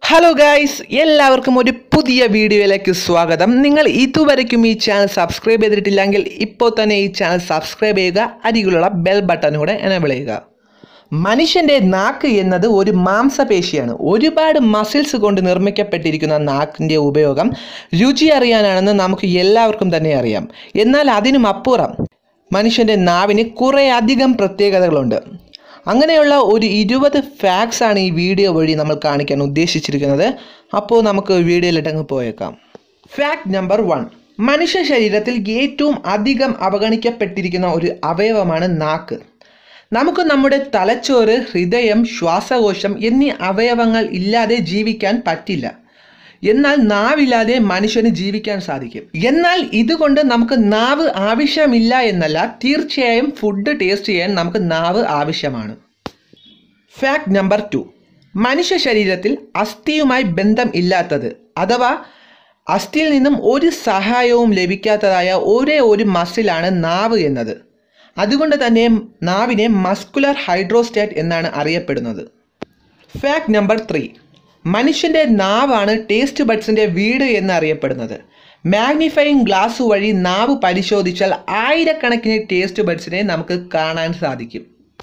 hello guys എല്ലാവർക്കും ഒരു പുതിയ വീഡിയോയിലേക്ക് സ്വാഗതം നിങ്ങൾ ഇതുവരെയ്ക്കും ഈ ചാനൽ സബ്സ്ക്രൈബ് ചെയ്തിട്ടില്ലെങ്കിൽ ഇപ്പോൾ തന്നെ ഈ ചാനൽ സബ്സ്ക്രൈബ് ചെയ്യുക അരികിലുള്ള ബെൽ ബട്ടൺ കൂടെ എനേബിൾ ചെയ്യുക മനുഷ്യൻ്റെ നാക്ക് എന്നത് ഒരു മാംസപേശിയാണ് ഒരുപാട് മസിൽസ് കൊണ്ട് നിർമ്മിക്കപ്പെട്ടിരിക്കുന്ന നാക്കിൻ്റെ ഉപയോഗം രുചി അറിയാനാണെന്ന് നമുക്ക് എല്ലാവർക്കും തന്നെ അറിയാം എന്നാൽ അതിനും അപ്പുറം മനുഷ്യൻ്റെ നാവിന് കുറേ അധികം പ്രത്യേകതകളുണ്ട് അങ്ങനെയുള്ള ഒരു ഇരുപത് ഫാക്ട്സ് ആണ് ഈ വീഡിയോ വഴി നമ്മൾ കാണിക്കാൻ ഉദ്ദേശിച്ചിരിക്കുന്നത് അപ്പോൾ നമുക്ക് വീഡിയോയിലിട്ടങ്ങ് പോയേക്കാം ഫാക്ട് നമ്പർ വൺ മനുഷ്യ ശരീരത്തിൽ ഏറ്റവും അധികം അവഗണിക്കപ്പെട്ടിരിക്കുന്ന ഒരു അവയവമാണ് നാക്ക് നമുക്ക് നമ്മുടെ തലച്ചോറ് ഹൃദയം ശ്വാസകോശം എന്നീ അവയവങ്ങൾ ഇല്ലാതെ ജീവിക്കാൻ പറ്റില്ല എന്നാൽ നാവില്ലാതെ മനുഷ്യന് ജീവിക്കാൻ സാധിക്കും എന്നാൽ ഇതുകൊണ്ട് നമുക്ക് നാവ് ആവശ്യമില്ല എന്നല്ല തീർച്ചയായും ഫുഡ് ടേസ്റ്റ് ചെയ്യാൻ നമുക്ക് നാവ് ആവശ്യമാണ് ഫാക്ട് നമ്പർ ടു മനുഷ്യ ശരീരത്തിൽ അസ്ഥിയുമായി ബന്ധം ഇല്ലാത്തത് അഥവാ അസ്ഥിയിൽ നിന്നും ഒരു സഹായവും ലഭിക്കാത്തതായ ഒരേ ഒരു മസിലാണ് നാവ് എന്നത് അതുകൊണ്ട് തന്നെ നാവിനെ മസ്കുലർ ഹൈഡ്രോസ്റ്റാറ്റ് എന്നാണ് അറിയപ്പെടുന്നത് ഫാക്ട് നമ്പർ ത്രീ മനുഷ്യൻ്റെ നാവാണ് ടേസ്റ്റ് ബഡ്സിൻ്റെ വീട് എന്ന് അറിയപ്പെടുന്നത് മാഗ്നിഫൈയിങ് ഗ്ലാസ് വഴി നാവ് പരിശോധിച്ചാൽ ആയിരക്കണക്കിന് ടേസ്റ്റ് ബഡ്സിനെ നമുക്ക് കാണാൻ സാധിക്കും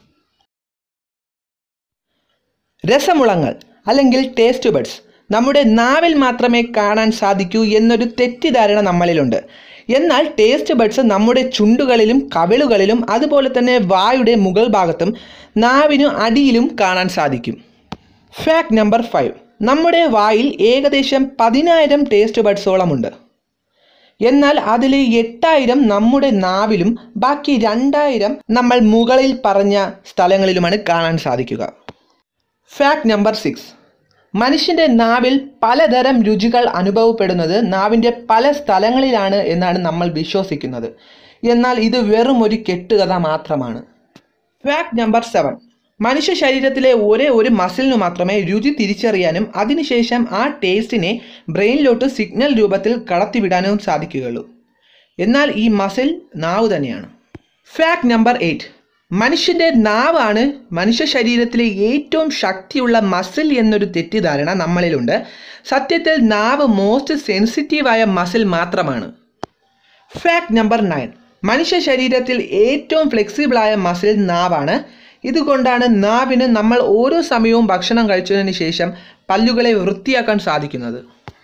രസമുളങ്ങൾ അല്ലെങ്കിൽ ടേസ്റ്റ് ബഡ്സ് നമ്മുടെ നാവിൽ മാത്രമേ കാണാൻ സാധിക്കൂ എന്നൊരു തെറ്റിദ്ധാരണ നമ്മളിലുണ്ട് എന്നാൽ ടേസ്റ്റ് ബഡ്സ് നമ്മുടെ ചുണ്ടുകളിലും കവിളുകളിലും അതുപോലെ തന്നെ വായുടെ മുകൾ ഭാഗത്തും നാവിനു അടിയിലും കാണാൻ സാധിക്കും ഫാക്ട് നമ്പർ ഫൈവ് നമ്മുടെ വായിൽ ഏകദേശം പതിനായിരം ടേസ്റ്റ് ബഡ്സോളമുണ്ട് എന്നാൽ അതിൽ എട്ടായിരം നമ്മുടെ നാവിലും ബാക്കി രണ്ടായിരം നമ്മൾ മുകളിൽ പറഞ്ഞ സ്ഥലങ്ങളിലുമാണ് കാണാൻ സാധിക്കുക ഫാക്ട് നമ്പർ സിക്സ് മനുഷ്യൻ്റെ നാവിൽ പലതരം രുചികൾ അനുഭവപ്പെടുന്നത് നാവിൻ്റെ പല സ്ഥലങ്ങളിലാണ് എന്നാണ് നമ്മൾ വിശ്വസിക്കുന്നത് എന്നാൽ ഇത് വെറും ഒരു കെട്ടുകഥ മാത്രമാണ് ഫാക്ട് നമ്പർ സെവൻ മനുഷ്യ ശരീരത്തിലെ ഒരേ ഒരു മസിലിനു മാത്രമേ രുചി തിരിച്ചറിയാനും അതിനുശേഷം ആ ടേസ്റ്റിനെ ബ്രെയിനിലോട്ട് സിഗ്നൽ രൂപത്തിൽ കടത്തിവിടാനും സാധിക്കുകയുള്ളൂ എന്നാൽ ഈ മസിൽ നാവ് തന്നെയാണ് ഫാക്ട് നമ്പർ എയ്റ്റ് മനുഷ്യൻ്റെ നാവാണ് മനുഷ്യ ശരീരത്തിലെ ഏറ്റവും ശക്തിയുള്ള മസിൽ എന്നൊരു തെറ്റിദ്ധാരണ നമ്മളിലുണ്ട് സത്യത്തിൽ നാവ് മോസ്റ്റ് സെൻസിറ്റീവായ മസിൽ മാത്രമാണ് ഫാക്ട് നമ്പർ നയൻ മനുഷ്യ ശരീരത്തിൽ ഏറ്റവും ഫ്ലെക്സിബിളായ മസിൽ നാവാണ് ഇതുകൊണ്ടാണ് നാവിന് നമ്മൾ ഓരോ സമയവും ഭക്ഷണം കഴിച്ചതിന് ശേഷം പല്ലുകളെ വൃത്തിയാക്കാൻ സാധിക്കുന്നത്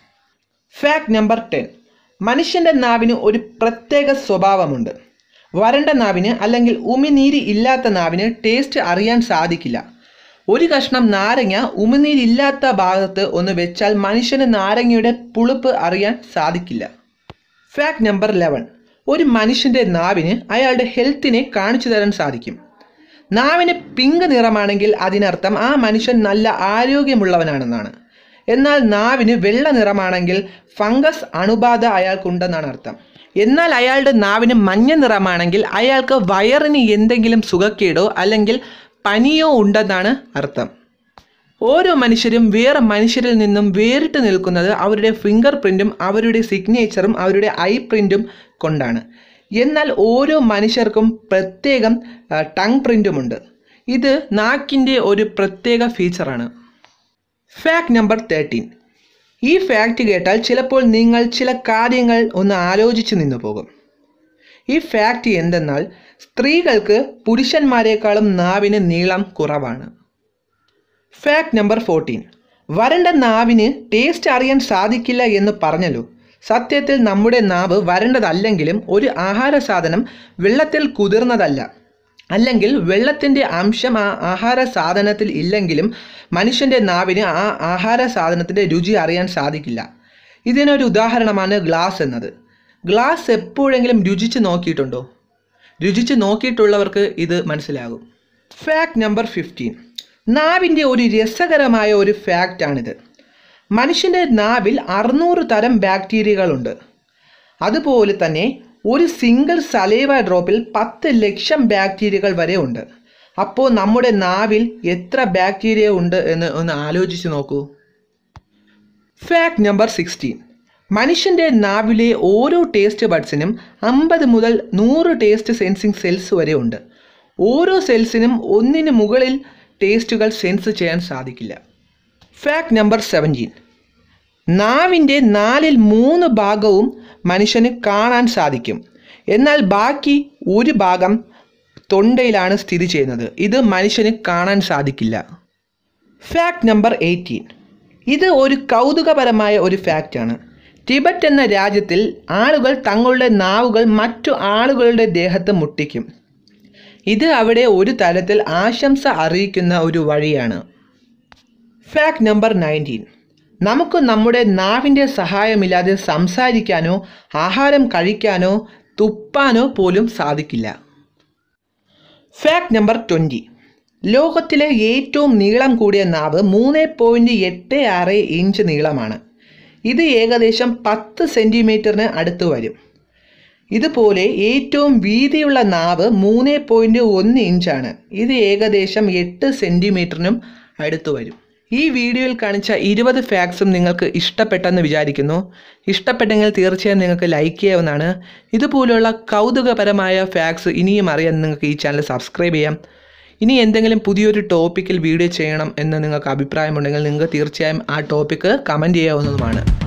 ഫാക്ട് നമ്പർ ടെൻ മനുഷ്യൻ്റെ നാവിന് ഒരു പ്രത്യേക സ്വഭാവമുണ്ട് വരണ്ട നാവിന് അല്ലെങ്കിൽ ഉമിനീര് ഇല്ലാത്ത നാവിന് ടേസ്റ്റ് അറിയാൻ സാധിക്കില്ല ഒരു കഷ്ണം നാരങ്ങ ഉമിനീരില്ലാത്ത ഭാഗത്ത് ഒന്ന് വെച്ചാൽ മനുഷ്യന് നാരങ്ങയുടെ പുളിപ്പ് അറിയാൻ സാധിക്കില്ല ഫാക്ട് നമ്പർ ലെവൻ ഒരു മനുഷ്യൻ്റെ നാവിന് അയാളുടെ ഹെൽത്തിനെ കാണിച്ചു തരാൻ സാധിക്കും നാവിന് പിങ്ക് നിറമാണെങ്കിൽ അതിനർത്ഥം ആ മനുഷ്യൻ നല്ല ആരോഗ്യമുള്ളവനാണെന്നാണ് എന്നാൽ നാവിന് വെള്ള നിറമാണെങ്കിൽ ഫംഗസ് അണുബാധ അയാൾക്കുണ്ടെന്നാണ് അർത്ഥം എന്നാൽ അയാളുടെ നാവിന് മഞ്ഞ നിറമാണെങ്കിൽ അയാൾക്ക് വയറിന് എന്തെങ്കിലും സുഖക്കേടോ അല്ലെങ്കിൽ പനിയോ ഉണ്ടെന്നാണ് അർത്ഥം ഓരോ മനുഷ്യരും വേറെ മനുഷ്യരിൽ നിന്നും വേറിട്ട് നിൽക്കുന്നത് അവരുടെ ഫിംഗർ പ്രിൻറ്റും അവരുടെ സിഗ്നേച്ചറും അവരുടെ ഐ പ്രിൻറ്റും കൊണ്ടാണ് എന്നാൽ ഓരോ മനുഷ്യർക്കും പ്രത്യേകം ടങ് പ്രിൻറ്റുമുണ്ട് ഇത് നാക്കിൻ്റെ ഒരു പ്രത്യേക ഫീച്ചറാണ് ഫാക്ട് നമ്പർ തേർട്ടീൻ ഈ ഫാക്റ്റ് കേട്ടാൽ ചിലപ്പോൾ നിങ്ങൾ ചില കാര്യങ്ങൾ ഒന്ന് ആലോചിച്ച് നിന്നു പോകും ഈ ഫാക്റ്റ് എന്തെന്നാൽ സ്ത്രീകൾക്ക് പുരുഷന്മാരെക്കാളും നാവിന് നീളം കുറവാണ് ഫാക്ട് നമ്പർ ഫോർട്ടീൻ വരണ്ട നാവിന് ടേസ്റ്റ് അറിയാൻ സാധിക്കില്ല എന്ന് പറഞ്ഞല്ലോ സത്യത്തിൽ നമ്മുടെ നാവ് വരേണ്ടതല്ലെങ്കിലും ഒരു ആഹാര സാധനം വെള്ളത്തിൽ കുതിർന്നതല്ല അല്ലെങ്കിൽ വെള്ളത്തിൻ്റെ അംശം ആ ആഹാര സാധനത്തിൽ ഇല്ലെങ്കിലും മനുഷ്യൻ്റെ നാവിന് ആ ആഹാര സാധനത്തിൻ്റെ രുചി അറിയാൻ സാധിക്കില്ല ഇതിനൊരു ഉദാഹരണമാണ് ഗ്ലാസ് എന്നത് ഗ്ലാസ് എപ്പോഴെങ്കിലും രുചിച്ച് നോക്കിയിട്ടുണ്ടോ രുചിച്ച് നോക്കിയിട്ടുള്ളവർക്ക് ഇത് മനസ്സിലാകും ഫാക്ട് നമ്പർ ഫിഫ്റ്റീൻ നാവിൻ്റെ ഒരു രസകരമായ ഒരു ഫാക്റ്റാണിത് മനുഷ്യൻ്റെ നാവിൽ അറുന്നൂറ് തരം ബാക്ടീരിയകളുണ്ട് അതുപോലെ തന്നെ ഒരു സിംഗിൾ സലേവ ഡ്രോപ്പിൽ പത്ത് ലക്ഷം ബാക്ടീരിയകൾ വരെ ഉണ്ട് അപ്പോൾ നമ്മുടെ നാവിൽ എത്ര ബാക്ടീരിയ ഉണ്ട് എന്ന് ഒന്ന് ആലോചിച്ച് നോക്കൂ ഫാക്ട് നമ്പർ സിക്സ്റ്റീൻ മനുഷ്യൻ്റെ നാവിലെ ഓരോ ടേസ്റ്റ് ബഡ്സിനും അമ്പത് മുതൽ നൂറ് ടേസ്റ്റ് സെൻസിങ് സെൽസ് വരെ ഉണ്ട് ഓരോ സെൽസിനും ഒന്നിന് മുകളിൽ ടേസ്റ്റുകൾ സെൻസ് ചെയ്യാൻ സാധിക്കില്ല ഫാക്ട് നമ്പർ സെവൻറ്റീൻ നാവിൻ്റെ നാലിൽ മൂന്ന് ഭാഗവും മനുഷ്യന് കാണാൻ സാധിക്കും എന്നാൽ ബാക്കി ഒരു ഭാഗം തൊണ്ടയിലാണ് സ്ഥിതി ചെയ്യുന്നത് ഇത് മനുഷ്യന് കാണാൻ സാധിക്കില്ല ഫാക്ട് നമ്പർ എയ്റ്റീൻ ഇത് ഒരു കൗതുകപരമായ ഒരു ഫാക്റ്റാണ് ടിബറ്റ് എന്ന രാജ്യത്തിൽ ആളുകൾ തങ്ങളുടെ നാവുകൾ മറ്റു ആളുകളുടെ ദേഹത്ത് മുട്ടിക്കും ഇത് അവിടെ ഒരു തരത്തിൽ ആശംസ അറിയിക്കുന്ന ഒരു വഴിയാണ് ഫാക്ട് നമ്പർ നയൻറ്റീൻ നമുക്ക് നമ്മുടെ നാവിൻ്റെ സഹായമില്ലാതെ സംസാരിക്കാനോ ആഹാരം കഴിക്കാനോ തുപ്പാനോ പോലും സാധിക്കില്ല ഫാക്ട് നമ്പർ ട്വൻറ്റി ലോകത്തിലെ ഏറ്റവും നീളം കൂടിയ നാവ് മൂന്ന് പോയിൻറ്റ് എട്ട് ആറ് ഇഞ്ച് നീളമാണ് ഇത് ഏകദേശം പത്ത് സെൻറ്റിമീറ്ററിന് അടുത്ത് വരും ഇതുപോലെ ഏറ്റവും വീതിയുള്ള നാവ് മൂന്ന് പോയിൻറ്റ് ഒന്ന് ഇഞ്ചാണ് ഇത് ഏകദേശം എട്ട് സെൻറ്റിമീറ്ററിനും അടുത്ത് വരും ഈ വീഡിയോയിൽ കാണിച്ച ഇരുപത് ഫാക്ട്സും നിങ്ങൾക്ക് ഇഷ്ടപ്പെട്ടെന്ന് വിചാരിക്കുന്നു ഇഷ്ടപ്പെട്ടെങ്കിൽ തീർച്ചയായും നിങ്ങൾക്ക് ലൈക്ക് ചെയ്യാവുന്നതാണ് ഇതുപോലുള്ള കൗതുകപരമായ ഫാക്ട്സ് ഇനിയും അറിയാൻ നിങ്ങൾക്ക് ഈ ചാനൽ സബ്സ്ക്രൈബ് ചെയ്യാം ഇനി എന്തെങ്കിലും പുതിയൊരു ടോപ്പിക്കിൽ വീഡിയോ ചെയ്യണം എന്ന് നിങ്ങൾക്ക് അഭിപ്രായമുണ്ടെങ്കിൽ നിങ്ങൾക്ക് തീർച്ചയായും ആ ടോപ്പിക്ക് കമൻറ്റ് ചെയ്യാവുന്നതുമാണ്